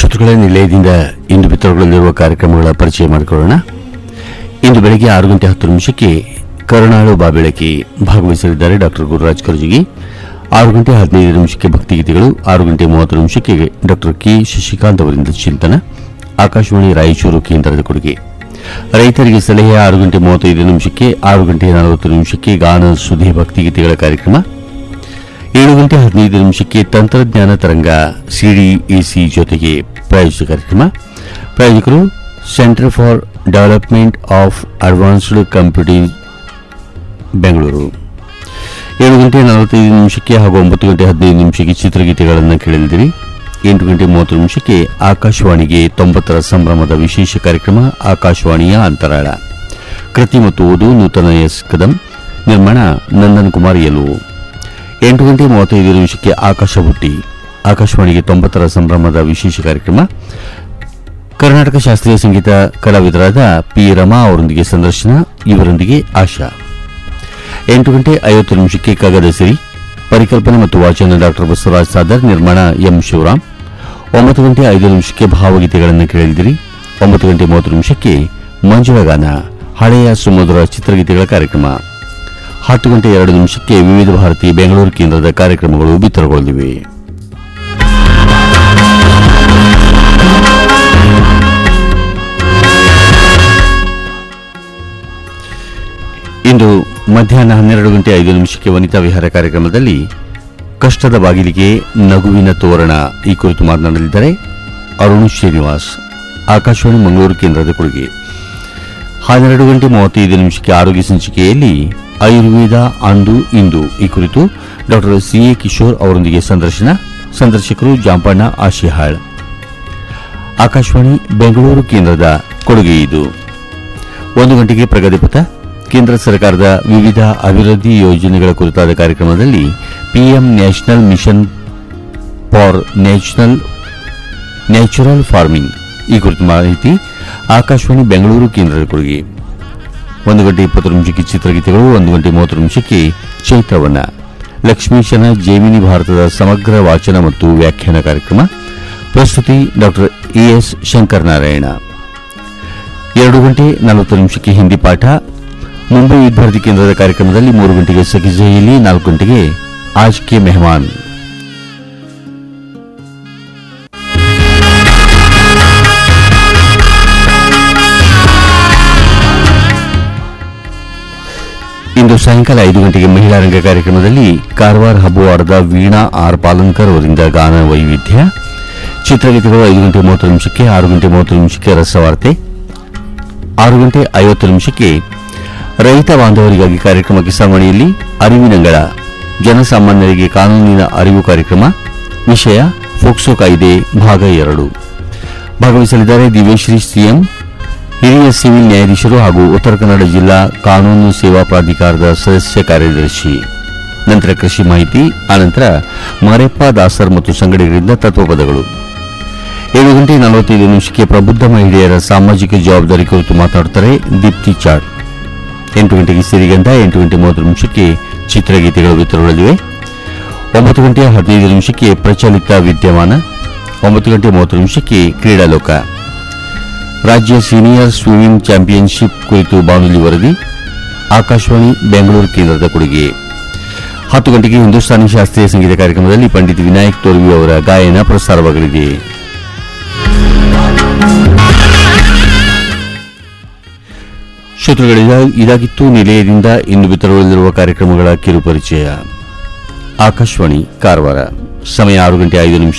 ಶ್ರೋತೃಗಳ ನಿಲಯದಿಂದ ಇಂದು ಬಿತ್ತರಗೊಳ್ಳಲಿರುವ ಕಾರ್ಯಕ್ರಮಗಳ ಪರಿಚಯ ಮಾಡಿಕೊಳ್ಳೋಣ ಇಂದು ಬೆಳಗ್ಗೆ ಆರು ಗಂಟೆ ಹತ್ತು ನಿಮಿಷಕ್ಕೆ ಕರುಣಾಳು ಬಾಬೆಳಕಿ ಭಾಗವಹಿಸಲಿದ್ದಾರೆ ಡಾಕ್ಟರ್ ಗುರುರಾಜ್ ಕರ್ಜಿಗಿ ಆರು ಗಂಟೆ ಹದಿನೈದು ನಿಮಿಷಕ್ಕೆ ಭಕ್ತಿಗೀತೆಗಳು ಆರು ಗಂಟೆ ಮೂವತ್ತು ನಿಮಿಷಕ್ಕೆ ಡಾಕ್ಟರ್ ಕೆ ಶಶಿಕಾಂತ್ ಅವರಿಂದ ಚಿಂತನ ಆಕಾಶವಾಣಿ ರಾಯಚೂರು ಕೇಂದ್ರದ ಕೊಡುಗೆ ರೈತರಿಗೆ ಸಲಹೆ ಆರು ಗಂಟೆ ಮೂವತ್ತೈದು ನಿಮಿಷಕ್ಕೆ ಆರು ಗಂಟೆ ನಲವತ್ತು ನಿಮಿಷಕ್ಕೆ ಗಾನ ಸುಧಿ ಭಕ್ತಿಗೀತೆಗಳ ಕಾರ್ಯಕ್ರಮ ಏಳು ಗಂಟೆ ಹದಿನೈದು ನಿಮಿಷಕ್ಕೆ ತಂತ್ರಜ್ಞಾನ ತರಂಗ ಸಿಡಿಇಸಿ ಜೊತೆಗೆ ಪ್ರಾಯೋಜಿತ ಕಾರ್ಯಕ್ರಮ ಪ್ರಾಯೋಜಕರು centre for development of advanced computing Bengaluru ಏಳು ಗಂಟೆ ನಲವತ್ತೈದು ನಿಮಿಷಕ್ಕೆ ಹಾಗೂ ಒಂಬತ್ತು ಗಂಟೆ ಹದಿನೈದು ನಿಮಿಷಕ್ಕೆ ಚಿತ್ರಗೀತೆಗಳನ್ನು ಕೇಳಲಿದ್ದೀರಿ ಎಂಟು ಗಂಟೆ ಮೂವತ್ತು ನಿಮಿಷಕ್ಕೆ ಆಕಾಶವಾಣಿಗೆ ತೊಂಬತ್ತರ ಸಂಭ್ರಮದ ವಿಶೇಷ ಕಾರ್ಯಕ್ರಮ ಆಕಾಶವಾಣಿಯ ಅಂತರಾಳ ಕೃತಿ ಮತ್ತು ಓದು ನೂತನ ಎಸ್ ಕದಂ ನಿರ್ಮಾಣ ನಂದನ್ ಕುಮಾರ್ ಯಲು ಎಂಟು ಗಂಟೆ ಮೂವತ್ತೈದು ನಿಮಿಷಕ್ಕೆ ಆಕಾಶ ಬುಟ್ಟಿ ಆಕಾಶವಾಣಿಗೆ ತೊಂಬತ್ತರ ಸಂಭ್ರಮದ ವಿಶೇಷ ಕಾರ್ಯಕ್ರಮ ಕರ್ನಾಟಕ ಶಾಸ್ತ್ರೀಯ ಸಂಗೀತ ಕಲಾವಿದರಾದ ಪಿ ರಮಾ ಅವರೊಂದಿಗೆ ಸಂದರ್ಶನ ಇವರೊಂದಿಗೆ ಆಶಾ ಎಂಟು ಗಂಟೆ ಐವತ್ತು ನಿಮಿಷಕ್ಕೆ ಕಗದ ಸಿರಿ ಪರಿಕಲ್ಪನೆ ಮತ್ತು ವಾಚನ ಡಾಕ್ಟರ್ ಬಸವರಾಜ್ ಸಾದರ್ ನಿರ್ಮಾಣ ಎಂ ಶಿವರಾಮ್ ಒಂಬತ್ತು ಗಂಟೆ ಐದು ನಿಮಿಷಕ್ಕೆ ಭಾವಗೀತೆಗಳನ್ನು ಕೇಳಿದಿರಿ ಒಂಬತ್ತು ಗಂಟೆ ಮೂವತ್ತು ನಿಮಿಷಕ್ಕೆ ಮಂಜುಳಗಾನ ಹಳೆಯ ಸುಮಧುರ ಚಿತ್ರಗೀತೆಗಳ ಕಾರ್ಯಕ್ರಮ ಹತ್ತು ಗಂಟೆ ಎರಡು ನಿಮಿಷಕ್ಕೆ ವಿವಿಧ ಭಾರತಿ ಬೆಂಗಳೂರು ಕೇಂದ್ರದ ಕಾರ್ಯಕ್ರಮಗಳು ಬಿತ್ತರಗೊಳ್ಳಲಿವೆ ಇಂದು ಮಧ್ಯಾಹ್ನ ಹನ್ನೆರಡು ಗಂಟೆ ಐದು ನಿಮಿಷಕ್ಕೆ ವನಿತಾ ವಿಹಾರ ಕಾರ್ಯಕ್ರಮದಲ್ಲಿ ಕಷ್ಟದ ಬಾಗಿಲಿಗೆ ನಗುವಿನ ತೋರಣ ಈ ಕುರಿತು ಮಾತನಾಡಲಿದ್ದಾರೆ ಅರುಣ್ ಶ್ರೀನಿವಾಸ್ ಆಕಾಶವಾಣಿ ಮಂಗಳೂರು ಕೇಂದ್ರದ ಕೊಡುಗೆ ಹನ್ನೆರಡು ಗಂಟೆ ಮೂವತ್ತೈದು ನಿಮಿಷಕ್ಕೆ ಆರೋಗ್ಯ ಸಂಚಿಕೆಯಲ್ಲಿ ಆಯುರ್ವೇದ ಅಂದು ಇಂದು ಈ ಕುರಿತು ಡಾಕ್ಟರ್ ಸಿ ಎ ಕಿಶೋರ್ ಅವರೊಂದಿಗೆ ಸಂದರ್ಶನ ಸಂದರ್ಶಕರು ಜಾಂಪಣ್ಣ ಆಶಿಹಾಳ್ ಆಕಾಶವಾಣಿ ಬೆಂಗಳೂರು ಕೇಂದ್ರದ ಕೊಡುಗೆ ಇದು ಒಂದು ಗಂಟೆಗೆ ಪ್ರಗತಿಪಥ ಕೇಂದ್ರ ಸರ್ಕಾರದ ವಿವಿಧ ಅಭಿವೃದ್ಧಿ ಯೋಜನೆಗಳ ಕುರಿತಾದ ಕಾರ್ಯಕ್ರಮದಲ್ಲಿ PM national mission for national natural farming ಈ ಕುರಿತು ಮಾಹಿತಿ ಆಕಾಶವಾಣಿ ಬೆಂಗಳೂರು ಕೇಂದ್ರದ ಕೊಡುಗೆ ಒಂದು ಗಂಟೆ ಇಪ್ಪತ್ತು ನಿಮಿಷಕ್ಕೆ ಚಿತ್ರಗೀತೆಗಳು ಒಂದು ಗಂಟೆ ಮೂವತ್ತು ನಿಮಿಷಕ್ಕೆ ಚೈತ್ರವನ್ನ ಲಕ್ಷ್ಮೀಶನ ಜೈಮಿನಿ ಭಾರತದ ಸಮಗ್ರ ವಾಚನ ಮತ್ತು ವ್ಯಾಖ್ಯಾನ ಕಾರ್ಯಕ್ರಮ ಪ್ರಸ್ತುತಿ ಡಾಕ್ಟರ್ ಎಎಸ್ ಶಂಕರನಾರಾಯಣ ಎರಡು ಗಂಟೆ ನಲವತ್ತು ನಿಮಿಷಕ್ಕೆ ಹಿಂದಿ ಪಾಠ ಮುಂಬೈ ವಿದ್ಯಾರ್ಥಿ ಕೇಂದ್ರದ ಕಾರ್ಯಕ್ರಮದಲ್ಲಿ ಮೂರು ಗಂಟೆಗೆ ಸಖಿಜೆಯಲ್ಲಿ ನಾಲ್ಕು ಗಂಟೆಗೆ ಆಜ್ ಕೆ ಮೆಹಮಾನ್ ಇಂದು ಸಾಯಂಕಾಲ ಐದು ಗಂಟೆಗೆ ಮಹಿಳಾ ರಂಗ ಕಾರ್ಯಕ್ರಮದಲ್ಲಿ ಕಾರವಾರ ಹಬ್ಬವಾರದ ವೀಣಾ ಆರ್ ಪಾಲನ್ಕರ್ ಅವರಿಂದ ಗಾನ ವೈವಿಧ್ಯ ಚಿತ್ರಗೀತೆಗಳು ಐದು ಗಂಟೆ ಮೂವತ್ತು ನಿಮಿಷಕ್ಕೆ ಆರು ಗಂಟೆ ಮೂವತ್ತು ನಿಮಿಷಕ್ಕೆ ರಸವಾರ್ತೆ ಆರು ಗಂಟೆ ಐವತ್ತು ನಿಮಿಷಕ್ಕೆ ರೈತ ಬಾಂಧವರಿಗಾಗಿ ಕಾರ್ಯಕ್ರಮ ಕಿಸಾಮಣಿಯಲ್ಲಿ ಅರಿವಿನಂಗಳ ಜನಸಾಮಾನ್ಯರಿಗೆ ಕಾನೂನಿನ ಅರಿವು ಕಾರ್ಯಕ್ರಮ ವಿಷಯ ಫೋಕ್ಸೋ ಕಾಯ್ದೆ ಭಾಗ ಎರಡು ಭಾಗವಹಿಸಲಿದ್ದಾರೆ ದಿವ್ಯಶ್ರೀ ಸಿಎಂ ಹಿರಿಯ ಸಿವಿಲ್ ನ್ಯಾಯಾಧೀಶರು ಹಾಗೂ ಉತ್ತರ ಕನ್ನಡ ಜಿಲ್ಲಾ ಕಾನೂನು ಸೇವಾ ಪ್ರಾಧಿಕಾರದ ಸದಸ್ಯ ಕಾರ್ಯದರ್ಶಿ ನಂತರ ಕೃಷಿ ಮಾಹಿತಿ ಆನಂತರ ಮಾರೆಪ್ಪ ದಾಸರ್ ಮತ್ತು ಸಂಗಡಿಗರಿಂದ ತತ್ವಪದಗಳು ಏಳು ಗಂಟೆ ನಲವತ್ತೈದು ನಿಮಿಷಕ್ಕೆ ಪ್ರಬುದ್ಧ ಮಹಿಳೆಯರ ಸಾಮಾಜಿಕ ಜವಾಬ್ದಾರಿ ಕುರಿತು ಮಾತನಾಡುತ್ತಾರೆ ದೀಪ್ತಿ ಚಾಟ್ ಎಂಟು ಗಂಟೆಗೆ ಸಿರಿಗಂಧ ಎಂಟು ಗಂಟೆ ಮೂವತ್ತು ನಿಮಿಷಕ್ಕೆ ಚಿತ್ರಗೀತೆಗಳು ವಿತರಗೊಳ್ಳಲಿವೆ ಒಂಬತ್ತು ಗಂಟೆ ಹದಿನೈದು ನಿಮಿಷಕ್ಕೆ ಪ್ರಚಲಿತ ವಿದ್ಯಮಾನ ಒಂಬತ್ತು ಗಂಟೆ ಮೂವತ್ತು ನಿಮಿಷಕ್ಕೆ ಕ್ರೀಡಾಲೋಕ ರಾಜ್ಯ ಸೀನಿಯರ್ ಸ್ವಿಮ್ಮಿಂಗ್ ಚಾಂಪಿಯನ್ಶಿಪ್ ಕುರಿತು ಬಾನುಲಿ ವರದಿ ಆಕಾಶವಾಣಿ ಬೆಂಗಳೂರು ಕೇಂದ್ರದ ಕೊಡುಗೆ ಹತ್ತು ಗಂಟೆಗೆ ಹಿಂದೂಸ್ತಾನಿ ಶಾಸ್ತ್ರೀಯ ಸಂಗೀತ ಕಾರ್ಯಕ್ರಮದಲ್ಲಿ ಪಂಡಿತ್ ವಿನಾಯಕ್ ತೋರ್ವಿ ಅವರ ಗಾಯನ ಪ್ರಸಾರವಾಗಲಿದೆ ಶ್ರೋತೃಗಳಿದ ಇದಾಗಿತ್ತು ನಿಲಯದಿಂದ ಇಂದು ಬಿತ್ತರಗೊಳ್ಳಲಿರುವ ಕಾರ್ಯಕ್ರಮಗಳ ಕಿರುಪರಿಚಯ ಆಕಾಶವಾಣಿ ಕಾರವಾರ ಸಮಯ ಆರು ಗಂಟೆ ಐದು ನಿಮಿಷ